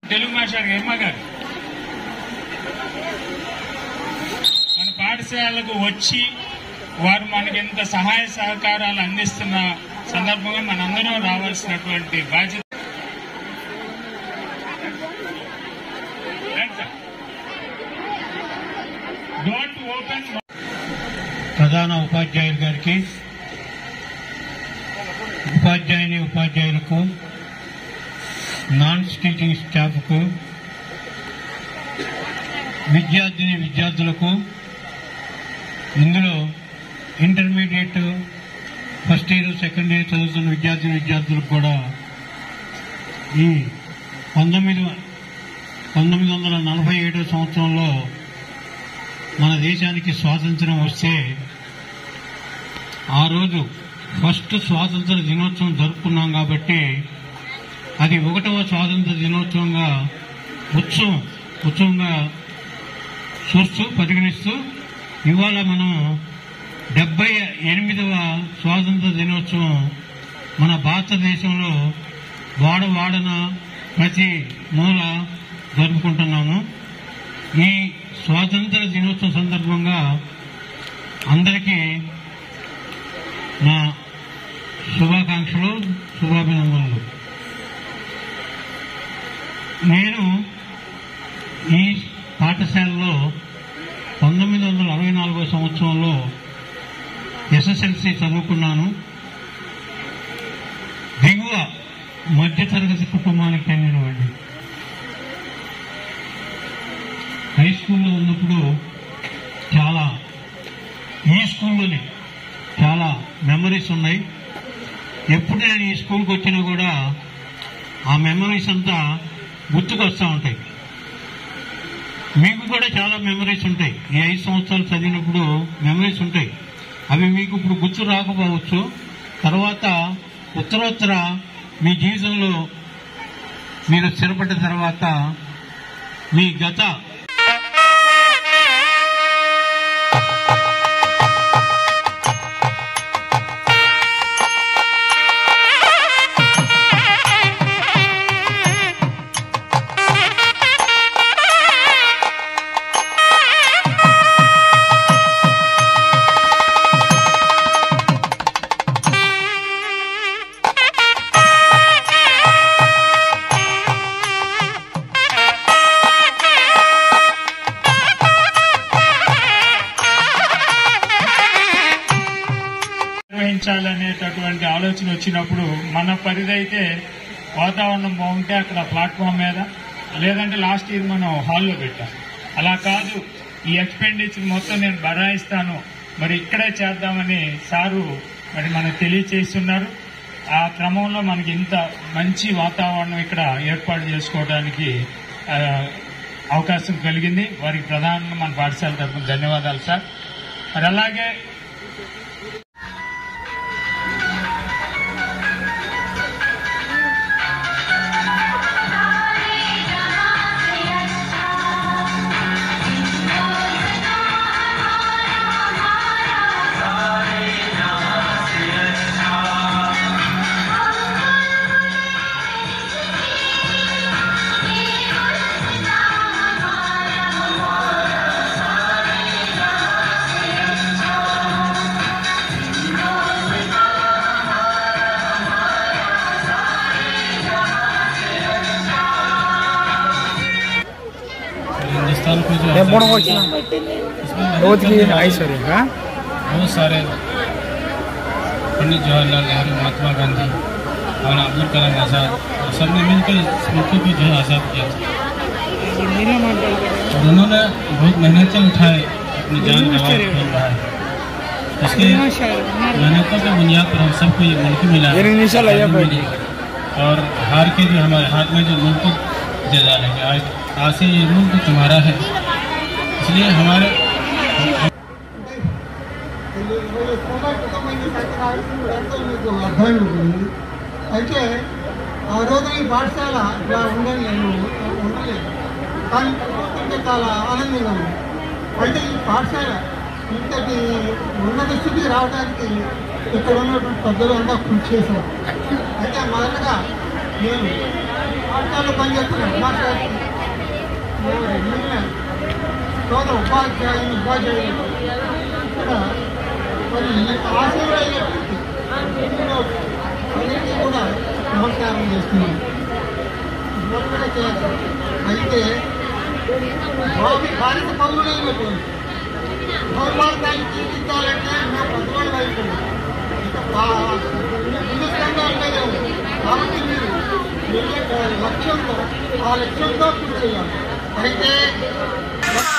Telugu master ఎమ్మ గారు మన పాఠశాలకు వచ్చి వారు మనకి ఎంత సహాయ సహకారాలు అందిస్తున్న సందర్భంగా మనందరం రావాల్సినటువంటి బాధ్యత డోంట్ ఓపెన్ ప్రధాన ఉపాధ్యాయులు గారికి ఉపాధ్యాయుని ఉపాధ్యాయులకు నాన్ టీచింగ్ స్టాఫ్కు విద్యార్థిని విద్యార్థులకు ఇందులో intermediate first year second year చదువుతున్న విద్యార్థిని విద్యార్థులకు కూడా ఈ పంతొమ్మిది పంతొమ్మిది వందల నలభై ఏడో సంవత్సరంలో మన దేశానికి స్వాతంత్రం వస్తే ఆ రోజు ఫస్ట్ స్వాతంత్ర దినోత్సవం జరుపుకున్నాం కాబట్టి అది ఒకటవ స్వాతంత్ర దినోత్సవంగా ఉత్సవం ఉత్సవంగా చూస్తూ పరిగణిస్తూ ఇవాళ మనం డెబ్బై ఎనిమిదవ స్వాతంత్ర దినోత్సవం మన భారతదేశంలో వాడవాడన ప్రతి మూల జరుపుకుంటున్నాము ఈ స్వాతంత్ర దినోత్సవం సందర్భంగా అందరికీ నా శుభాకాంక్షలు శుభాభినందనలు నేను ఈ పాఠశాలలో పంతొమ్మిది వందల అరవై నాలుగో సంవత్సరంలో ఎస్ఎస్ఎల్సి చదువుకున్నాను దిగువ మధ్యతరగతి కుటుంబానికి చెందినవాడిని హై స్కూల్లో ఉన్నప్పుడు చాలా ఈ స్కూల్లోనే చాలా మెమరీస్ ఉన్నాయి ఎప్పుడు నేను ఈ స్కూల్కి వచ్చినా కూడా ఆ మెమరీస్ అంతా గుర్తుకొస్తూ ఉంటాయి మీకు కూడా చాలా మెమరీస్ ఉంటాయి ఈ ఐదు సంవత్సరాలు చదివినప్పుడు మెమరీస్ ఉంటాయి అవి మీకు ఇప్పుడు గుర్తు రాకపోవచ్చు తర్వాత ఉత్తరోత్తర మీ జీవితంలో మీరు స్థిరపడ్డ తర్వాత మీ గత నిర్వహించాలనేటటువంటి ఆలోచన వచ్చినప్పుడు మన పరిధైతే వాతావరణం బాగుంటే అక్కడ ప్లాట్ఫామ్ మీద లేదంటే లాస్ట్ ఇయర్ మనం హాల్లో పెట్టాం అలా కాదు ఈ ఎక్స్పెండిచర్ మొత్తం నేను బరాయిస్తాను మరి ఇక్కడే చేద్దామని సారు మరి మనకు తెలియచేస్తున్నారు ఆ క్రమంలో మనకి ఇంత మంచి వాతావరణం ఇక్కడ ఏర్పాటు చేసుకోవడానికి ఆ, అవకాశం కలిగింది వారికి ప్రధానంగా మన పాఠశాల తరఫున ధన్యవాదాలు సార్ మరి అలాగే हिंदुस्तान को जो నేను आज़ादी మూడు मिली, వచ్చిన इसमें రోజుకి बहुत ఐశ్వర్య बहुत सारे पंडित जवाहरलाल नेहरू महात्मा गांधी और अब्दुल कलाम आज़ाद और सबने मिलकर इस मुल्क को जो है आज़ाद किया था और उन्होंने बहुत मेहनतें उठाए अपनी जान गंवा के खेल रहा है इसके मेहनतों की बुनियाद पर हम सबको ये मुल्क मिला है, ఎనిమిది నిమిషాలు అయ్యా आज़ादी मिली है। और हार के जो हमारे हाथ में जो मुल्क दे डालेंगे आज आज से ये मुल्क तुम्हारा है इसलिए हमारे మీకు అర్థమైపోతుంది అయితే ఆ రోజు ఈ పాఠశాల ఇలా ఉందని నేను ఉండలేదు కానీ చూస్తుంటే చాలా ఆనందంగా ఉంది అయితే ఈ పాఠశాల ఇంతటి ఉన్నత స్థితికి రావడానికి ఇక్కడ ఉన్నటువంటి పెద్దలు అంతా కృషి చేశారు అయితే మొదటగా నేను పాఠశాలలో పనిచేస్తున్నాడు మాస్టర్ సోదర ఉపాధ్యాయులు ఉపాధ్యాయులు ఇక్కడ మరి ఆశీర్వైనటువంటి అందరికీ కూడా నమస్కారం చేస్తున్నాను ఇవాళ కూడా చేయాలి అయితే వారి భారత పౌరులైనటువంటి పౌరమార్గాన్ని తీర్చిద్దాలంటే మేము పదవాళ్ళు అయిపోయాం హిందుస్థాన్గా ఉండేదే ఉంది. కాబట్టి మీరు వెళ్ళే లక్ష్యంతో ఆ లక్ష్యంతో కృషి చేయాలి అయితే